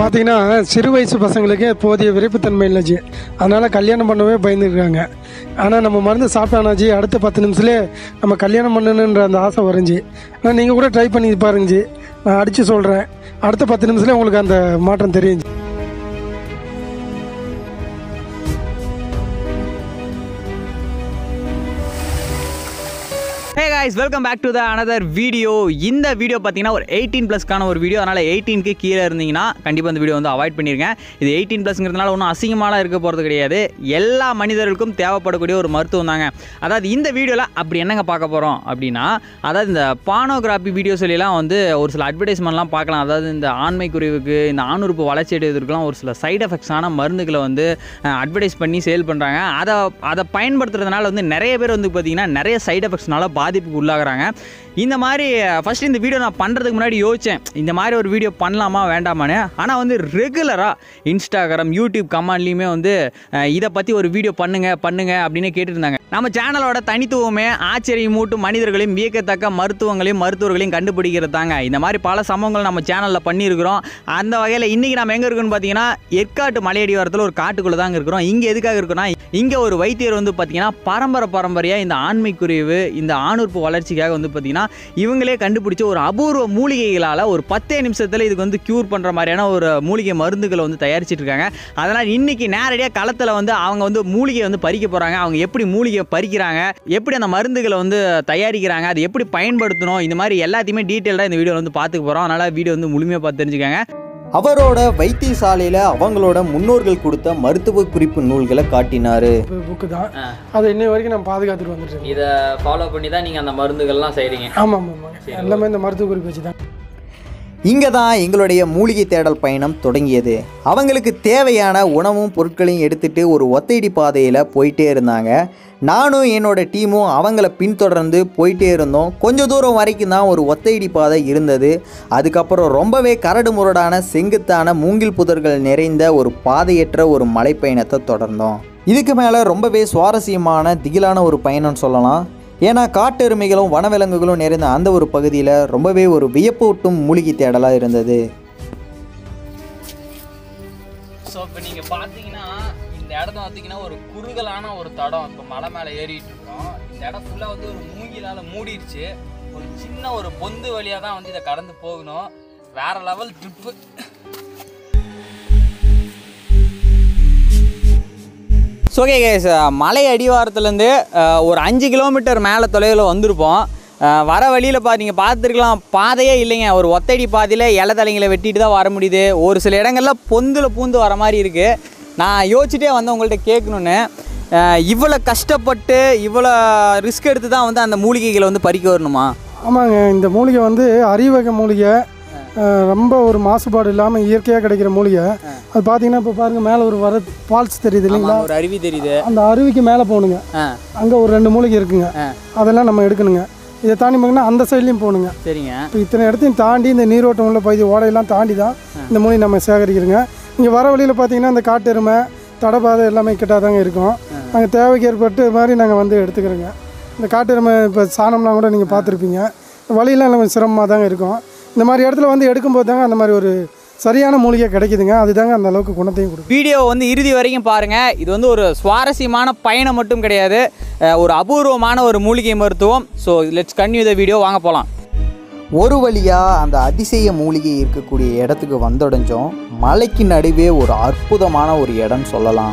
பார்த்தீங்கன்னா சிறு வயசு பசங்களுக்கு போதிய விரைப்புத்தன்மை இல்லைச்சு அதனால் கல்யாணம் பண்ணவே பயந்துருக்காங்க ஆனால் நம்ம மருந்து சாப்பிட்டானாச்சு அடுத்த பத்து நிமிஷத்துலேயே நம்ம கல்யாணம் பண்ணணுன்ற அந்த ஆசை வரைஞ்சி ஆனால் நீங்கள் கூட ட்ரை பண்ணி பாருங்கஜி நான் அடித்து சொல்கிறேன் அடுத்த பத்து நிமிஷத்துலேயே உங்களுக்கு அந்த மாற்றம் தெரியுங்க hey guys welcome back to the another video இந்த வீடியோ பார்த்தீங்கன்னா ஒரு எயிட்டீன் ப்ளஸ்க்கான ஒரு வீடியோ அதனால் எயிட்டீனுக்கு கீழே இருந்தீங்கன்னா கண்டிப்பாக இந்த வீடியோ வந்து அவாய்ட் பண்ணிருங்க இது எயிட்டீன் ப்ளஸ்ங்கிறதுனால ஒன்றும் அசிங்கமாலாம் இருக்க போகிறது கிடையாது எல்லா மனிதர்களுக்கும் தேவைப்படக்கூடிய ஒரு மருத்துவம் தாங்க அதாவது இந்த வீடியோவில் அப்படி என்னங்க பார்க்க போகிறோம் அப்படின்னா அதாவது இந்த பானோகிராஃபி வீடியோஸ் எல்லாம் வந்து ஒரு சில அட்வர்டைஸ்மெண்ட்லாம் பார்க்கலாம் அதாவது இந்த ஆண்மை குறைவுக்கு இந்த ஆணுறுப்பு வளர்ச்சி அடைவதற்குலாம் ஒரு சில சைடு எஃபெக்ட்ஸான மருந்துகளை வந்து அட்வர்டைஸ் பண்ணி சேல் பண்ணுறாங்க அதை அதை பயன்படுத்துறதுனால வந்து நிறைய பேர் வந்து பார்த்திங்கன்னா நிறைய சைடு எஃபெக்ட்ஸ்னால பாதிப்புக்கு உள்ளாகுறாங்க இந்த மாதிரி ஃபஸ்ட் இந்த வீடியோ நான் பண்ணுறதுக்கு முன்னாடி யோசித்தேன் இந்த மாதிரி ஒரு வீடியோ பண்ணலாமா வேண்டாமான்னு ஆனால் வந்து ரெகுலராக இன்ஸ்டாகிராம் யூடியூப் கமெண்ட்லேயுமே வந்து அஹ், இதை பற்றி ஒரு வீடியோ பண்ணுங்க பண்ணுங்க அப்படின்னு கேட்டுருந்தாங்க நம்ம சேனலோட தனித்துவமே ஆச்சரியமூட்டும் மனிதர்களையும் வியக்கத்தக்க மருத்துவங்களையும் மருத்துவர்களையும் கண்டுபிடிக்கிறது தாங்க இந்த மாதிரி பல சம்பவங்கள் நம்ம சேனலில் பண்ணியிருக்கிறோம் அந்த வகையில் இன்றைக்கி நம்ம எங்கே இருக்கோம்னு பார்த்தீங்கன்னா ஏற்காட்டு மலையடிவாரத்தில் ஒரு காட்டுக்குள்ளே தாங்க இருக்கிறோம் இங்கே எதுக்காக இருக்கோம்னா இங்கே ஒரு வைத்தியர் வந்து பார்த்தீங்கன்னா பரம்பரை பரம்பரையாக இந்த ஆண்மைக்குறைவு இந்த ஆணுறுப்பு வளர்ச்சிக்காக வந்து பார்த்தீங்கன்னா இவங்களே கண்டுபிடிச்ச ஒரு அபூர்வ மூலிகைகளால் ஒரு பத்தே நிமிஷத்தில் இதுக்கு வந்து க்யூர் பண்ணுற மாதிரியான ஒரு மூலிகை மருந்துகளை வந்து தயாரிச்சிட்டு இருக்காங்க அதனால் இன்னைக்கு நேரடியாக களத்தில் வந்து அவங்க வந்து மூலிகையை வந்து பறிக்க போகிறாங்க அவங்க எப்படி மூலிகையை பறிக்கிறாங்க எப்படி அந்த மருந்துகளை வந்து தயாரிக்கிறாங்க அது எப்படி பயன்படுத்தணும் இந்த மாதிரி எல்லாத்தையுமே டீட்டெயிலாக இந்த வீடியோ வந்து பார்த்துக்க போகிறோம் அதனால் வீடியோ வந்து முழுமையாக பார்த்து தெரிஞ்சுக்கங்க அவரோட வைத்தியசாலையில் அவங்களோட முன்னோர்கள் கொடுத்த மருத்துவ குறிப்பு நூல்களை காட்டினாரு புக்கு தான் அதை இன்னை வரைக்கும் நான் பாதுகாத்துட்டு வந்துட்டு இதை ஃபாலோ பண்ணி தான் நீங்கள் அந்த மருந்துகள்லாம் செய்கிறீங்க ஆமாம் ஆமாம் எல்லாமே இந்த மருத்துவ குறிப்பு வச்சு தான் இங்கே தான் எங்களுடைய மூலிகை தேடல் பயணம் தொடங்கியது அவங்களுக்கு தேவையான உணவும் பொருட்களையும் எடுத்துட்டு ஒரு ஒத்தையடி பாதையில் போயிட்டே இருந்தாங்க நானும் என்னோட டீமும் அவங்கள பின்தொடர்ந்து போயிட்டே இருந்தோம் கொஞ்ச தூரம் வரைக்கும் தான் ஒரு ஒத்தையடி பாதை இருந்தது அதுக்கப்புறம் ரொம்பவே கரடு முரடான செங்குத்தான மூங்கில் புதர்கள் நிறைந்த ஒரு பாதையற்ற ஒரு மலைப்பயணத்தை தொடர்ந்தோம் இதுக்கு மேலே ரொம்பவே சுவாரஸ்யமான திகிலான ஒரு பயணம்னு சொல்லலாம் ஏன்னா காட்டெருமைகளும் வனவிலங்குகளும் நிறைந்த அந்த ஒரு பகுதியில் ரொம்பவே ஒரு வியப்பூட்டும் மூலிகை தேடலாக இருந்தது ஸோ இப்போ நீங்கள் பார்த்தீங்கன்னா இந்த இடத்த பார்த்தீங்கன்னா ஒரு குறுகலான ஒரு தடம் இப்போ மலை மேலே ஏறிட்டு இருக்கோம் இந்த இடம் ஃபுல்லாக வந்து ஒரு மூங்கிலால் மூடிடுச்சு ஒரு சின்ன ஒரு பொந்து வழியாக தான் வந்து இதை கடந்து போகணும் வேற level trip so okay guys மலை அடிவாரத்துலேருந்து ஒரு அஞ்சு கிலோமீட்டர் மேலே தொலைவில் வந்திருப்போம் அஹ், வர வழியில் பா நீங்கள் பார்த்துருக்கலாம் பாதையே இல்லைங்க ஒரு ஒத்தடி பாதையில் இலை தலைங்களை வெட்டிட்டு தான் வர முடியுது ஒரு சில இடங்கள்ல பொந்தில் பூந்து வர மாதிரி இருக்குது நான் யோசிச்சுட்டே வந்தேன் உங்கள்கிட்ட கேட்கணுன்னு அஹ், இவ்வளோ கஷ்டப்பட்டு இவ்வளோ ரிஸ்க் எடுத்து தான் வந்து அந்த மூலிகைகளை வந்து பறிக்க வரணுமா ஆமாங்க இந்த மூலிகை வந்து அறிவகை மூலிகை அஹ், ரொம்ப ஒரு மாசுபாடு இல்லாமல் இயற்கையாக கிடைக்கிற மூலிகை அது பார்த்தீங்கன்னா இப்போ பாருங்கள் மேலே ஒரு வர ஃபால்ஸ் தெரியுது இல்லைங்களா ஒரு அருவி தெரியுது அந்த அருவிக்கு மேலே போகணுங்க ஆ அங்கே ஒரு ரெண்டு மூலிகை இருக்குங்க ஆ. அதெல்லாம் நம்ம எடுக்கணுங்க இதை தாண்டி பார்த்தீங்கன்னா அந்த சைட்லேயும் போகணுங்க சரிங்க இப்போ இத்தனை இடத்தையும் தாண்டி இந்த நீரோட்டம் உள்ள பகுதி ஓடையெல்லாம் தாண்டி தான் இந்த மூலிகை நம்ம சேகரிக்கிறோங்க இங்கே வர வழியில் பார்த்தீங்கன்னா இந்த காட்டெருமை தடபாதை எல்லாமே கிட்ட தாங்க இருக்கும் நாங்கள் தேவைக்கு ஏற்பட்டு மாதிரி நாங்கள் வந்து எடுத்துக்கிறோங்க இந்த காட்டெருமை இப்போ சாணம்லாம் கூட நீங்கள் பார்த்துருப்பீங்க வழியெல்லாம் நம்ம சிரமமாக தாங்க இருக்கும் இந்த மாதிரி இடத்துல வந்து எடுக்கும்போது தாங்க அந்த மாதிரி ஒரு சரியான மூலிகை கிடைக்குதுங்க அதுதாங்க அந்த அளவுக்கு குணத்தையும் கொடுக்கும் வீடியோ வந்து இறுதி வரைக்கும் பாருங்கள் இது வந்து ஒரு சுவாரஸ்யமான பயணம் மட்டும் கிடையாது அஹ் ஒரு அபூர்வமான ஒரு மூலிகை மருத்துவம் so let's continue the video வாங்க போகலாம் ஒரு வழியாக அந்த அதிசய மூலிகை இருக்கக்கூடிய இடத்துக்கு வந்தடைஞ்சோம் மலைக்கு நடுவே ஒரு அற்புதமான ஒரு இடம்னு சொல்லலாம்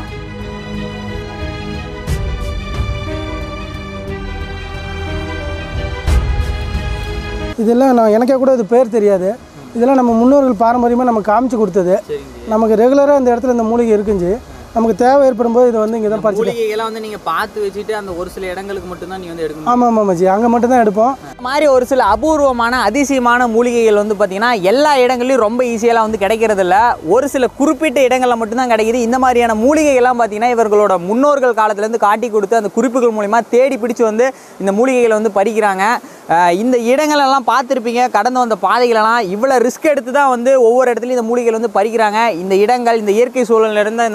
இதெல்லாம் நான் எனக்கே கூட இது பேர் தெரியாது இதெல்லாம் நம்ம முன்னோர்கள் பாரம்பரியமாக நம்ம காமிச்சு கொடுத்தது நமக்கு ரெகுலராக இந்த இடத்துல இந்த மூலிகை இருக்குஞ்சு நமக்கு தேவை ஏற்படும் போது இதை வந்து இங்கே தான் பறிச்சு மூலிகைகள்லாம் வந்து நீங்கள் பார்த்து வச்சுட்டு அந்த ஒரு சில இடங்களுக்கு மட்டும்தான் நீ வந்து எடுக்கணும் ஆமாம் ஆமாம் மச்சி அங்கே மட்டும் தான் எடுப்போம் இந்த மாதிரி ஒரு சில அபூர்வமான அதிசயமான மூலிகைகள் வந்து பார்த்தீங்கன்னா எல்லா இடங்கள்லையும் ரொம்ப ஈஸியெல்லாம் வந்து கிடைக்கிறது இல்ல ஒரு சில குறிப்பிட்ட இடங்களில் மட்டும்தான் கிடைக்குது இந்த மாதிரியான மூலிகைகள்லாம் பார்த்தீங்கன்னா இவர்களோட முன்னோர்கள் காலத்துலேருந்து காட்டி கொடுத்து அந்த குறிப்புகள் மூலிமா தேடி பிடிச்சு வந்து இந்த மூலிகைகளை வந்து பறிக்கிறாங்க அஹ் இந்த இடங்களெல்லாம் பார்த்துருப்பீங்க கடந்து வந்த பாதைகளெல்லாம் இவ்வளோ ரிஸ்க் எடுத்து தான் வந்து ஒவ்வொரு இடத்துலையும் இந்த மூலிகைகள் வந்து பறிக்கிறாங்க இந்த இடங்கள் இந்த இயற்கை சூழல்ல இருந்த இந்த அமைப்புகள்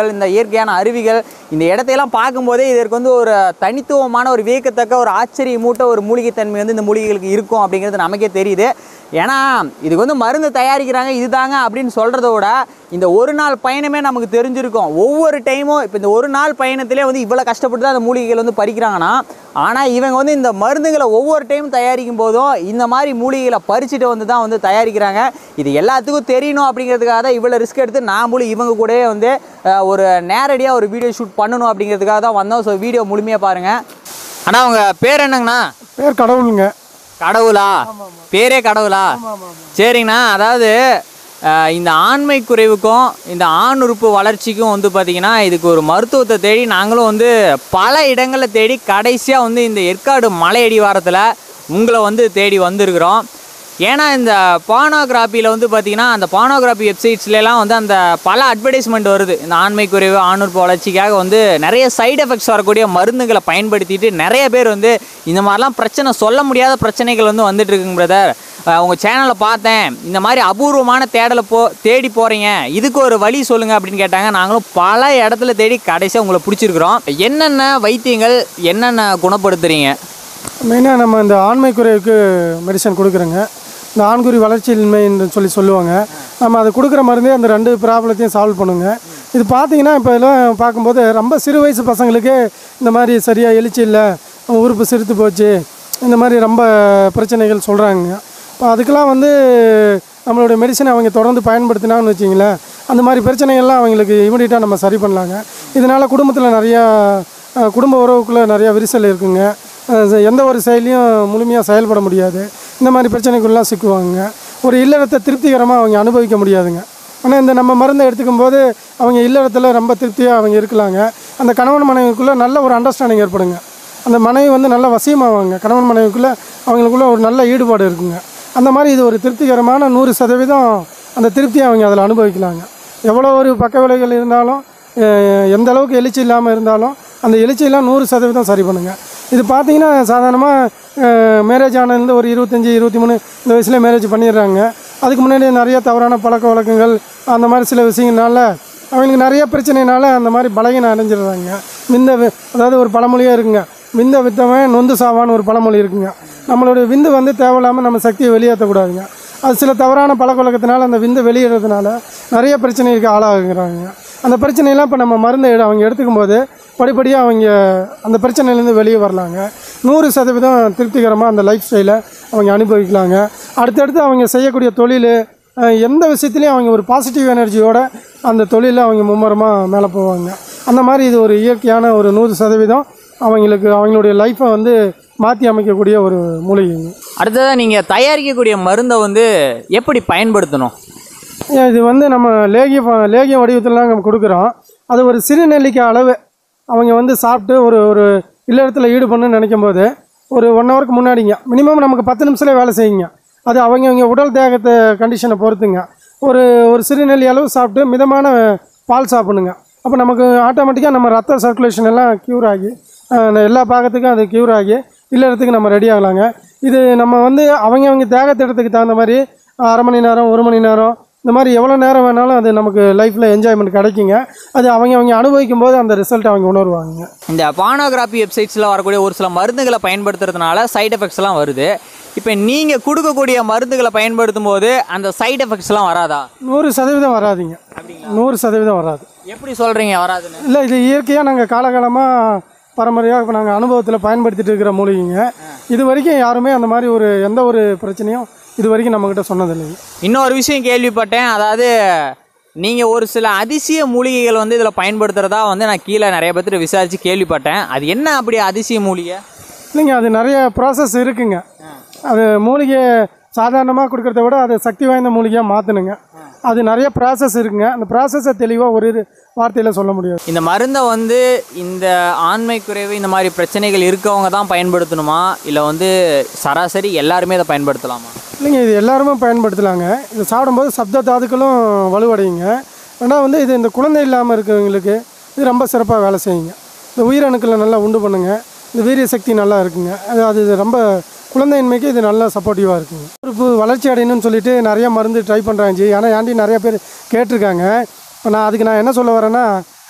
மலைகள் இந்த இயற்கையான அருவிகள் இந்த இடத்தையெல்லாம் பார்க்கும்போதே இதற்கு வந்து ஒரு தனித்துவமான ஒரு வியக்கத்தக்க ஒரு ஆச்சரியமூட்ட ஒரு மூலிகைத்தன்மை வந்து இந்த மூலிகைகளுக்கு இருக்கும் அப்படிங்கிறது நமக்கே தெரியுது ஏன்னா இதுக்கு வந்து மருந்து தயாரிக்கிறாங்க இதுதாங்க அப்படின்னு சொல்கிறத விட இந்த ஒரு நாள் பயணமே நமக்கு தெரிஞ்சிருக்கும் ஒவ்வொரு டைமும் இப்போ இந்த ஒரு நாள் பயணத்திலே வந்து இவ்வளோ கஷ்டப்பட்டு தான் அந்த மூலிகைகள் வந்து பறிக்கிறாங்கன்னா ஆனால் இவங்க வந்து இந்த மருந்துகளை ஒவ்வொரு டைம் தயாரிக்கும் போதும் இந்த மாதிரி மூலிகைகளை பறிச்சுட்டு வந்து தான் வந்து தயாரிக்கிறாங்க இது எல்லாத்துக்கும் தெரியணும் அப்படிங்கிறதுக்காக தான் இவ்வளோ ரிஸ்க் எடுத்து நாமளும் இவங்க கூடயே வந்து அஹ், ஒரு நேரடியாக ஒரு வீடியோ ஷூட் பண்ணணும் அப்படிங்கிறதுக்காக தான் வந்தோம் ஸோ வீடியோ முழுமையாக பாருங்கள் ஆனால் அவங்க பேர் என்னங்கண்ணா பேர் கடவுளுங்க கடவுளா பேரே கடவுளா சரிங்கண்ணா அதாவது அஹ், இந்த ஆண்மை குறைவுக்கும் இந்த ஆண் உறுப்பு வளர்ச்சிக்கும் வந்து பார்த்திங்கன்னா இதுக்கு ஒரு மருத்துவத்தை தேடி நாங்களும் வந்து பல இடங்களில் தேடி கடைசியாக வந்து இந்த ஏற்காடு மலையடி வாரத்தில் உங்களை வந்து தேடி வந்திருக்கிறோம் ஏன்னா இந்த பானோகிராஃபியில் வந்து பார்த்தீங்கன்னா அந்த பானோகிராஃபி வெப்சைட்ஸ்லாம் வந்து அந்த பல அட்வர்டைஸ்மெண்ட் வருது இந்த ஆண்மை குறைவு ஆணுறுப்பு வளர்ச்சிக்காக வந்து நிறைய சைடு எஃபெக்ட்ஸ் வரக்கூடிய மருந்துகளை பயன்படுத்திட்டு நிறைய பேர் வந்து இந்த மாதிரிலாம் பிரச்சனை சொல்ல முடியாத பிரச்சனைகள் வந்து வந்துட்டு இருக்குங்க பிரதர் உங்கள் சேனலை பார்த்தேன் இந்த மாதிரி அபூர்வமான தேடலை போ தேடி போகிறீங்க இதுக்கு ஒரு வழி சொல்லுங்கள் அப்படின்னு கேட்டாங்க நாங்களும் பல இடத்துல தேடி கடைசியாக உங்களை பிடிச்சிருக்கிறோம் என்னென்ன வைத்தியங்கள் என்னென்ன குணப்படுத்துறீங்க மெயினாக நம்ம இந்த ஆண்மை குறைவுக்கு மெடிசன் கொடுக்குறோங்க இந்த ஆண்குறி வளர்ச்சியின்மைன்னு சொல்லி சொல்லுவாங்க நம்ம அதை கொடுக்குற மருந்தே அந்த ரெண்டு ப்ராப்ளத்தையும் சால்வ் பண்ணுங்க இது பார்த்தீங்கன்னா இப்போ எல்லாம் பார்க்கும்போது ரொம்ப சிறு வயசு பசங்களுக்கு இந்த மாதிரி சரியாக எழுச்சி இல்லை உறுப்பு சிறுத்து போச்சு இந்த மாதிரி ரொம்ப பிரச்சனைகள் சொல்கிறாங்க இப்போ அதுக்கெல்லாம் வந்து நம்மளுடைய மெடிசனை அவங்க தொடர்ந்து பயன்படுத்தினாங்கன்னு வச்சிங்களேன் அந்த மாதிரி பிரச்சனைகள்லாம் அவங்களுக்கு இமீடியட்டாக நம்ம சரி பண்ணலாங்க இதனால் குடும்பத்தில் நிறையா அஹ், குடும்ப உறவுக்குள்ளே நிறையா விரிசல் இருக்குங்க அஹ், எந்த ஒரு செயலையும் முழுமையாக செயல்பட முடியாது இந்த மாதிரி பிரச்சனைக்குள்ளலாம் சிக்குவாங்க ஒரு இல்லறத்தை திருப்திகரமாக அவங்க அனுபவிக்க முடியாதுங்க ஆனால் இந்த நம்ம மருந்தை எடுத்துக்கும் போது அவங்க இல்லறத்தில் ரொம்ப திருப்தியாக அவங்க இருக்கலாங்க அந்த கணவன் மனைவிக்குள்ளே நல்ல ஒரு அண்டர்ஸ்டாண்டிங் ஏற்படுங்க அந்த மனைவி வந்து நல்ல வசியமாவாங்க கணவன் மனைவிக்குள்ளே அவங்களுக்குள்ள ஒரு நல்ல ஈடுபாடு இருக்குங்க அந்த மாதிரி இது ஒரு திருப்திகரமான நூறு சதவீதம் அந்த திருப்தியை அவங்க அதில் அனுபவிக்கலாங்க எவ்வளோ ஒரு பக்க விளைவுகள் இருந்தாலும் அஹ், எந்த அளவுக்கு எழுச்சி இல்லாமல் இருந்தாலும் அந்த எழுச்சியெல்லாம் நூறு சதவீதம் சரி பண்ணுங்க இது பார்த்தீங்கன்னா சாதாரணமாக மேரேஜ் ஆனதுலேருந்து ஒரு இருபத்தஞ்சி இருபத்தி மூணு இந்த வயசுல மேரேஜ் பண்ணிடுறாங்க அதுக்கு முன்னாடி நிறைய தவறான பழக்க வழக்கங்கள் அந்த மாதிரி சில விஷயங்கள்னால அவங்களுக்கு நிறைய பிரச்சனைனால அந்த மாதிரி பலகீனம் அடைஞ்சிடுறாங்க விந்த வி- அதாவது ஒரு பழமொழியே இருக்குங்க விந்த வித்தவன் நொந்து சாவான்னு ஒரு பழமொழி இருக்குங்க நம்மளுடைய விந்து வந்து தேவையில்லாமல் நம்ம சக்தியை வெளியேற்றக்கூடாதுங்க அது சில தவறான பழக்க வழக்கத்தினால அந்த விந்து வெளியிடுறதுனால நிறைய பிரச்சனைகளுக்கு ஆளாகுறாங்க அந்த பிரச்சனையெல்லாம் இப்போ நம்ம மருந்தை எடு- அவங்க எடுத்துக்கும் போது படிப்படியாக அவங்க அந்த பிரச்சனையிலேருந்து வெளியே வரலாங்க நூறு சதவீதம் திருப்திகரமாக அந்த லைஃப் ஸ்டைலை அவங்க அனுபவிக்கலாங்க அடுத்தடுத்து அவங்க செய்யக்கூடிய தொழில் அஹ், எந்த விஷயத்துலையும் அவங்க ஒரு பாசிட்டிவ் எனர்ஜியோட அந்த தொழிலில் அவங்க மும்முரமாக மேலே போவாங்க அந்த மாதிரி இது ஒரு இயற்கையான ஒரு நூறு சதவீதம் அவங்களுக்கு அவங்களுடைய லைஃப்பை வந்து மாற்றி அமைக்கக்கூடிய ஒரு மூலிகைங்க அடுத்ததாக நீங்கள் தயாரிக்கக்கூடிய மருந்தை வந்து எப்படி பயன்படுத்தணும் ஏன் இது வந்து நம்ம லேகிய ப- லேகிய வடிவத்திலலாம் நம்ம கொடுக்குறோம் அது ஒரு சிறு நெல்லிக்காய் அளவு அவங்க வந்து சாப்பிட்டு ஒரு ஒரு இல்லறத்தில் ஈடுபடணும்னு நினைக்கும் போது ஒரு ஒன் ஹவருக்கு முன்னாடிங்க மினிமம் நமக்கு பத்து நிமிஷத்துல வேலை செய்யுங்க அது அவங்க அவங்க உடல் தேகத்தை கண்டிஷனை பொறுத்துங்க ஒரு ஒரு சிறு நெல்லி அளவு சாப்பிட்டு மிதமான பால் சாப்பிடுங்க அப்போ நமக்கு ஆட்டோமேட்டிக்காக நம்ம ரத்த சர்க்குலேஷன் எல்லாம் க்யூர் ஆகி அஹ், எல்லா பாகத்துக்கும் அது க்யூர் ஆகி இல்லறத்துக்கு நம்ம ரெடி ஆகலாங்க இது நம்ம வந்து அவங்க அவங்க தேகத்திட்டத்துக்கு தகுந்த மாதிரி அரை மணி நேரம் ஒரு மணி நேரம் இந்த மாதிரி எவ்வளோ நேரம் வேணாலும் அது நமக்கு லைஃப்பில் என்ஜாய்மெண்ட் கிடைக்குங்க அது அவங்க அவங்க அனுபவிக்கும் போது அந்த ரிசல்ட் அவங்க உணர்வாங்க இந்த பானோகிராஃபி வெப்சைட்ஸில் வரக்கூடிய ஒரு சில மருந்துகளை பயன்படுத்துறதுனால சைடு எஃபெக்ட்ஸ்லாம் வருது இப்போ நீங்கள் கொடுக்கக்கூடிய மருந்துகளை பயன்படுத்தும் போது அந்த சைடு எஃபெக்ட்ஸ்லாம் வராதா நூறு சதவீதம் வராதுங்க நூறு சதவீதம் வராது எப்படி சொல்கிறீங்க வராதுன்னு இல்லை இது இயற்கையாக நாங்கள் காலகாலமாக பரம்பரையாக இப்போ நாங்கள் அனுபவத்தில் பயன்படுத்திட்டு இருக்கிற மூலிகைங்க இது வரைக்கும் யாருமே அந்த மாதிரி ஒரு எந்த ஒரு பிரச்சனையும் இது வரைக்கும் நம்மக்கிட்ட சொன்னதில்லைங்க இன்னொரு விஷயம் கேள்விப்பட்டேன் அதாவது நீங்கள் ஒரு சில அதிசய மூலிகைகள் வந்து இதில் பயன்படுத்துகிறதா வந்து நான் கீழே நிறைய பேர்த்திட்ட விசாரித்து கேள்விப்பட்டேன் அது என்ன அப்படி அதிசய மூலிகை இல்லைங்க அது நிறைய ப்ராசஸ் இருக்குங்க அது மூலிகை சாதாரணமாக கொடுக்கறத விட அது சக்தி வாய்ந்த மூலிகையாக மாற்றணுங்க அது நிறைய ப்ராசஸ் இருக்குங்க அந்த ப்ராசஸை தெளிவாக ஒரு வார்த்தையில் சொல்ல முடியாது இந்த மருந்தை வந்து இந்த ஆண்மை குறைவு இந்த மாதிரி பிரச்சனைகள் இருக்கவங்க தான் பயன்படுத்தணுமா இல்லை வந்து சராசரி எல்லாருமே இதை பயன்படுத்தலாமா இல்லைங்க இது எல்லாருமே பயன்படுத்தலாங்க இது சாப்பிடும்போது சப்த தாதுக்களும் வலுவடையுங்க ரெண்டாவது வந்து இது இந்த குழந்தை இல்லாமல் இருக்கிறவங்களுக்கு இது ரொம்ப சிறப்பாக வேலை செய்யுங்க இந்த உயிரணுக்களை நல்லா உண்டு பண்ணுங்க இந்த வீரிய சக்தி நல்லா இருக்குங்க அது அது ரொம்ப குழந்தையின்மைக்கு இது நல்லா சப்போர்ட்டிவாக இருக்குங்க உறுப்பு வளர்ச்சி அடையணும்னு சொல்லிட்டு நிறைய மருந்து ட்ரை பண்ணுறாங்க ஜி ஆனால் ஏன்டி நிறைய பேர் கேட்டிருக்காங்க இப்போ நான் அதுக்கு நான் என்ன சொல்ல வரேன்னா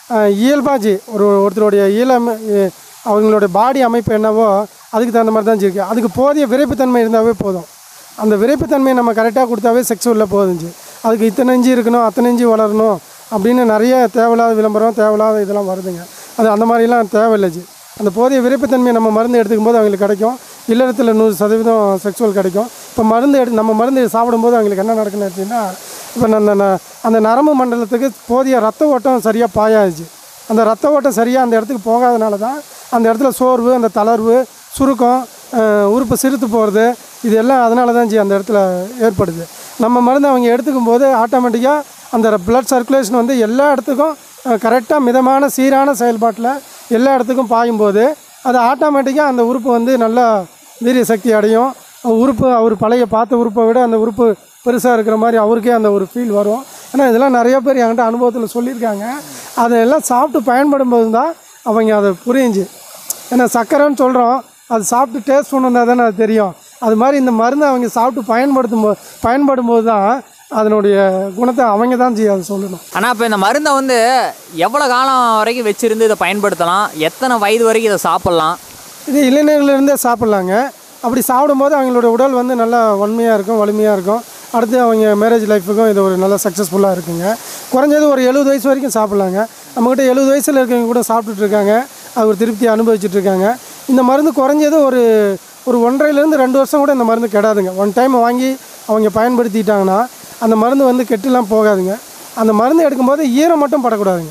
இயல்பாச்சு ஒரு ஒருத்தருடைய இயலம் அஹ், அவங்களுடைய பாடி அமைப்பு என்னவோ அதுக்கு தகுந்த மாதிரி தான் இருக்கு அதுக்கு போதிய விரைப்புத்தன்மை இருந்தாவே போதும் அந்த விரைப்புத்தன்மையை நம்ம கரெக்டாக கொடுத்தாவே செக்ஸ் உள்ள போதுஞ்சு அதுக்கு இத்தனை இஞ்சி இருக்கணும் அத்தனை இஞ்சி வளரணும் அப்படின்னு நிறைய தேவையில்லாத விளம்பரம் தேவையில்லாத இதெல்லாம் வருதுங்க அது அந்த மாதிரிலாம் தேவையில்லைச்சு அந்த போதிய விரைப்புத்தன்மையை நம்ம மருந்து எடுத்துக்கும் போது அவங்களுக்கு கிடைக்கும் இல்லறத்தில் நூறு சதவீதம் செக்ஸுவல் கிடைக்கும் இப்போ மருந்து எடு நம்ம மருந்து சாப்பிடும்போது அவங்களுக்கு என்ன நடக்குன்னு அப்படின்னா இப்போ அந்த ந- அந்த நரம்பு மண்டலத்துக்கு போதிய ரத்த ஓட்டம் சரியாக பாயாச்சு அந்த ரத்த ஓட்டம் சரியாக அந்த இடத்துக்கு போகாதனால தான் அந்த இடத்துல சோர்வு அந்த தளர்வு சுருக்கம் அஹ், உறுப்பு சிறுத்து போகிறது இது எல்லாம் அதனால தான் ஜி அந்த இடத்துல ஏற்படுது நம்ம மருந்து அவங்க எடுத்துக்கும் போது ஆட்டோமேட்டிக்காக அந்த பிளட் சர்க்குலேஷன் வந்து எல்லா இடத்துக்கும் கரெக்டாக மிதமான சீரான செயல்பாட்டில் எல்லா இடத்துக்கும் பாயும்போது அது ஆட்டோமேட்டிக்காக அந்த உறுப்பு வந்து நல்லா வீரிய சக்தி அடையும் உறுப்பு அவர் பழைய பார்த்த உறுப்பை விட அந்த உறுப்பு பெருசாக இருக்கிற மாதிரி அவருக்கே அந்த ஒரு ஃபீல் வரும் ஏன்னா இதெல்லாம் நிறைய பேர் என்கிட்ட அனுபவத்தில் சொல்லியிருக்காங்க அதெல்லாம் சாப்பிட்டு பயன்படும் போது தான் அவங்க அதை புரியுஞ்சு ஏன்னா சர்க்கரைன்னு சொல்கிறோம் அது சாப்பிட்டு டேஸ்ட் பண்ணுனா தானே அது தெரியும் அது மாதிரி இந்த மருந்தை அவங்க சாப்பிட்டு பயன்படுத்தும் போது பயன்படும் போது தான் அதனுடைய குணத்தை அவங்க தான் ஜி அதை சொல்லணும் ஆனால் இப்போ இந்த மருந்தை வந்து எவ்வளோ காலம் வரைக்கும் வச்சிருந்து இதை பயன்படுத்தலாம் எத்தனை வயது வரைக்கும் இதை சாப்பிட்லாம் இது இளைஞர்லேருந்தே சாப்பிட்லாங்க அப்படி சாப்பிடும்போது அவங்களோட உடல் வந்து நல்லா வன்மையாக இருக்கும் வலிமையாக இருக்கும் அடுத்து அவங்க மேரேஜ் லைஃபுக்கும் இது ஒரு நல்ல சக்ஸஸ்ஃபுல்லாக இருக்குங்க குறைஞ்சது ஒரு எழுபது வயசு வரைக்கும் சாப்பிட்லாங்க நம்மக்கிட்ட எழுபது வயசில் இருக்கவங்க கூட சாப்பிட்டுட்டு இருக்காங்க அது ஒரு திருப்தி அனுபவிச்சுட்டு இருக்காங்க இந்த மருந்து குறைஞ்சது ஒரு ஒரு ஒன்றரைலேருந்து ரெண்டு வருஷம் கூட இந்த மருந்து கெடாதுங்க ஒன் டைம் வாங்கி அவங்க பயன்படுத்திட்டாங்கன்னா அந்த மருந்து வந்து கெட்டுலாம் போகாதுங்க அந்த மருந்து எடுக்கும்போது ஈரம் மட்டும் படக்கூடாதுங்க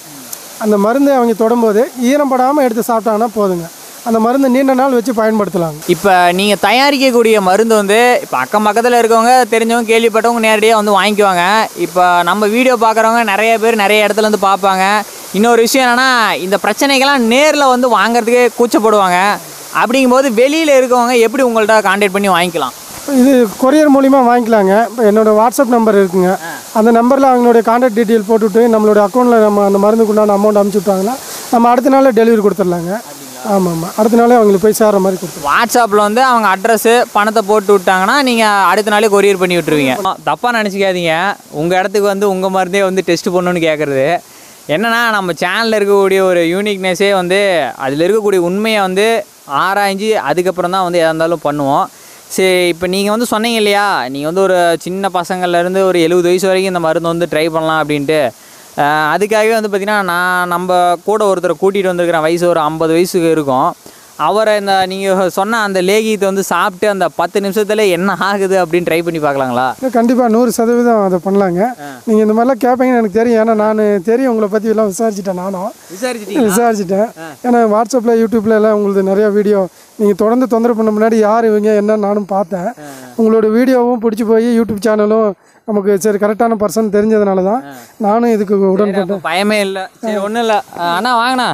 அந்த மருந்து அவங்க தொடும்போது ஈரம் படாமல் எடுத்து சாப்பிட்டாங்கன்னா போதுங்க அந்த மருந்து நீண்ட நாள் வச்சு பயன்படுத்தலாங்க இப்போ நீங்கள் தயாரிக்கக்கூடிய மருந்து வந்து இப்போ அக்கம் பக்கத்தில் இருக்கவங்க தெரிஞ்சவங்க கேள்விப்பட்டவங்க நேரடியாக வந்து வாங்கிக்குவாங்க இப்போ நம்ம வீடியோ பார்க்குறவங்க நிறைய பேர் நிறைய இடத்துல வந்து பார்ப்பாங்க இன்னொரு விஷயம் என்னென்னா இந்த பிரச்சனைகள்லாம் நேரில் வந்து வாங்குறதுக்கே கூச்சப்படுவாங்க அப்படிங்கும்போது வெளியில் இருக்கவங்க எப்படி உங்கள்கிட்ட கான்டாக்ட் பண்ணி வாங்கிக்கலாம் இது கொரியர் மூலிமா வாங்கிக்கலாங்க இப்போ என்னோடய வாட்ஸ்அப் நம்பர் இருக்குங்க அந்த நம்பரில் அவங்களுடைய கான்டாக்ட் டீட்டெயில் போட்டுவிட்டு நம்மளுடைய அக்கௌண்ட்டில் நம்ம அந்த மருந்துக்கு உண்டான அமௌண்ட் அனுப்பிச்சி விட்டாங்கன்னா நம்ம அடுத்த நாளே டெலிவரி கொடுத்துடலாங்க ஆமாம் ஆமாம் அடுத்த நாளே அவங்களுக்கு போய் சேர்ற மாதிரி கொடுத்துருவோம் வாட்ஸ்அப்பில் வந்து அவங்க அட்ரஸ்ஸு பணத்தை போட்டு விட்டாங்கன்னா நீங்கள் அடுத்த நாளே கொரியர் பண்ணி விட்டுருவீங்க தப்பாக நினச்சிக்காதீங்க உங்கள் இடத்துக்கு வந்து உங்கள் மருந்தே வந்து டெஸ்ட் பண்ணணும்னு கேட்குறது என்னன்னா நம்ம சேனலில் இருக்கக்கூடிய ஒரு யூனிக்னஸே வந்து அதில் இருக்கக்கூடிய உண்மையை வந்து ஆராய்ஞ்சு அதுக்கப்புறம் தான் வந்து எதாக இருந்தாலும் பண்ணுவோம் சரி இப்போ நீங்கள் வந்து சொன்னீங்க இல்லையா நீங்கள் வந்து ஒரு சின்ன பசங்கள்லேருந்து ஒரு எழுபது வயசு வரைக்கும் இந்த மருந்து வந்து ட்ரை பண்ணலாம் அப்படின்ட்டு அஹ் அதுக்காகவே வந்து பார்த்திங்கன்னா நான் நம்ம கூட ஒருத்தரை கூட்டிகிட்டு வந்திருக்கிறேன் வயசு ஒரு ஐம்பது வயசுக்கு இருக்கும் அவரை இந்த நீங்கள் சொன்ன அந்த லேகியத்தை வந்து சாப்பிட்டு அந்த பத்து நிமிஷத்துல என்ன ஆகுது அப்படின்னு ட்ரை பண்ணி பார்க்கலாங்களா கண்டிப்பாக நூறு சதவீதம் அதை பண்ணலாங்க நீங்கள் இந்த மாதிரிலாம் கேட்பீங்கன்னு எனக்கு தெரியும் ஏன்னா நான் தெரியும் உங்களை பற்றி எல்லாம் விசாரிச்சிட்டேன் நானும் விசாரிச்சிட்டீங்க விசாரிச்சிட்டேன் ஏன்னா வாட்ஸ்அப்பில் யூடியூப்ல எல்லாம் உங்களுது நிறைய வீடியோ நீங்கள் தொடர்ந்து தொந்தரவு பண்ண முன்னாடி யார் இவங்க என்னன்னு நானும் பார்த்தேன் உங்களோட வீடியோவும் பிடிச்சி போய் யூடியூப் சேனலும் நமக்கு சரி கரெக்டான பர்சன் தெரிஞ்சதுனால தான் நானும் இதுக்கு உடன்பட்டேன் பயமே இல்லை சரி ஒன்றும் இல்லை அண்ணா வாங்கண்ணா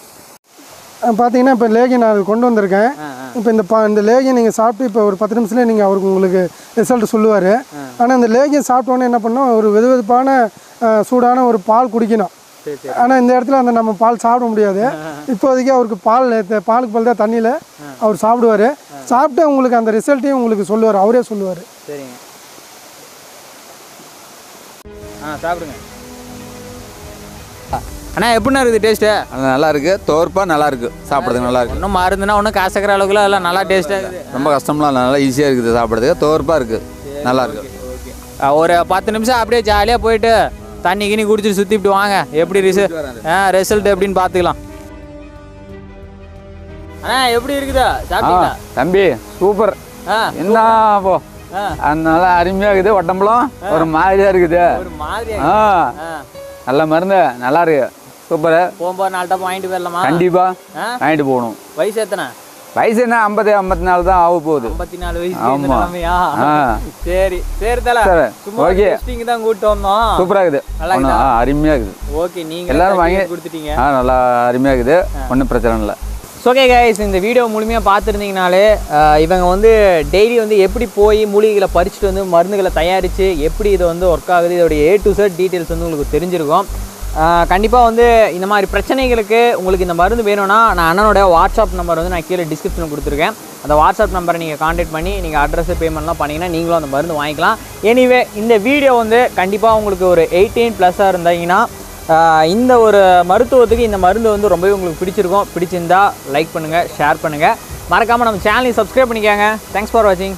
அஹ் பார்த்தீங்கன்னா இப்போ லேகியம் நான் கொண்டு வந்திருக்கேன் இப்போ இந்த பா இந்த லேகியம் நீங்கள் சாப்பிட்டு இப்போ ஒரு பத்து நிமிஷத்துல நீங்கள் அவருக்கு உங்களுக்கு ரிசல்ட் சொல்லுவார் ஆனால் இந்த லேகியம் சாப்பிட்டோன்னே என்ன பண்ணோம் ஒரு வெது வெதுப்பான அஹ், சூடான ஒரு பால் குடிக்கணும் ஆனால் இந்த இடத்துல அந்த நம்ம பால் சாப்பிட முடியாது இப்போதைக்கு அவருக்கு பால் தே- பாலுக்கு பால் தான் தண்ணியில் அவர் சாப்பிடுவார் சாப்பிட்டு உங்களுக்கு அந்த ரிசல்ட்டையும் உங்களுக்கு சொல்லுவார் அவரே சொல்லுவார் சரிங்க ஆ சாப்பிடுங்க அண்ணா எப்படிண்ணா இருக்குது டேஸ்ட்டு அது நல்லா இருக்கு தோற்பா நல்லா இருக்கு சாப்பிட்றதுக்கு நல்லா இருக்கு ஒன்றும் மருந்துனா ஒன்றும் காசுக்கிற அளவுக்குலாம் எல்லாம் நல்லா டேஸ்ட்டாக இருக்குது ரொம்ப கஷ்டம்லாம் இல்லை நல்லா ஈஸியாக இருக்குது சாப்பிட்றதுக்கு தோற்பா இருக்கு நல்லா இருக்கு ஆ, ஒரு பத்து நிமிஷம் அப்படியே ஜாலியாக போயிட்டு தண்ணி கிண்ணி குடிச்சிட்டு சுற்றிட்டு வாங்க எப்படி ரிசல்ட் ஆ ரிசல்ட் எப்படின்னு பார்த்துக்கலாம் அண்ணா எப்படி இருக்குதா ஆ சாப்பிட்டீங்களா தம்பி சூப்பர் ஆ என்ன போ ஆ. அது நல்லா அருமையாக இருக்குது உடம்புலாம் ஒரு மாதிரியா இருக்குது ஒரு மாதிரியா ஆ ஆ நல்ல மருந்து நல்லா இருக்கு சூப்பர் போகும்போது நாலு டப்பா வாங்கிட்டு போயிடலாமா கண்டிப்பா ஆ வாங்கிட்டு போகணும் வயசு எத்தனை வயசு என்ன ஐம்பது ஐம்பத்தி நாலு தான் ஆக போகுது ஐம்பத்தி நாலு வயசு ஆமா. இந்த நிலைமையா ஆ. சரி சரி தல சரி, சும்மா ஓகே. டெஸ்டிங் தான் கூப்பிட்டு வந்தோம் சூப்பராக இருக்குது நல்லா ஒண்ணும், ஆ அருமையாக இருக்குது ஓகே நீங்க எல்லாரும் வாங்கி கொடுத்துட்டீங்க ஆ நல்லா அருமையாக இருக்குது ஒன்றும் பிரச்சனை இல்லை ஓகே கைஸ் இந்த வீடியோ முழுமையாக பார்த்துருந்தீங்கனாலே அஹ், இவங்க வந்து டெய்லி வந்து எப்படி போய் மூலிகைகளை பறிச்சுட்டு வந்து மருந்துகளை தயாரித்து எப்படி இது வந்து ஒர்க் ஆகுது இதோடைய ஏ டு செட் டீட்டெயில்ஸ் வந்து உங்களுக்கு தெரிஞ்சிருக்கும் கண்டிப்பாக வந்து இந்த மாதிரி பிரச்சனைகளுக்கு உங்களுக்கு இந்த மருந்து வேணும்னா நான் அண்ணனோட வாட்ஸ்அப் நம்பர் வந்து நான் கீழே டிஸ்கிரிப்ஷனில் கொடுத்துருக்கேன் அந்த வாட்ஸ்அப் நம்பரை நீங்கள் காண்டாக்ட் பண்ணி நீங்கள் அட்ரஸ் பேமெண்ட்லாம் பண்ணிங்கன்னா நீங்களும் அந்த மருந்து வாங்கிக்கலாம் எனிவே இந்த வீடியோ வந்து கண்டிப்பாக உங்களுக்கு ஒரு எயிட்டீன் ப்ளஸ்ஸாக இருந்தீங்கன்னா ஆஹ் இந்த ஒரு மருத்துவத்துக்கு இந்த மருந்து வந்து ரொம்பவே உங்களுக்கு பிடிச்சிருக்கும் பிடிச்சிருந்தா லைக் பண்ணுங்கள் ஷேர் பண்ணுங்கள் மறக்காமல் நம்ம சேனலையும் சப்ஸ்கிரைப் பண்ணிக்கோங்க தேங்க்ஸ் ஃபார் வாட்சிங்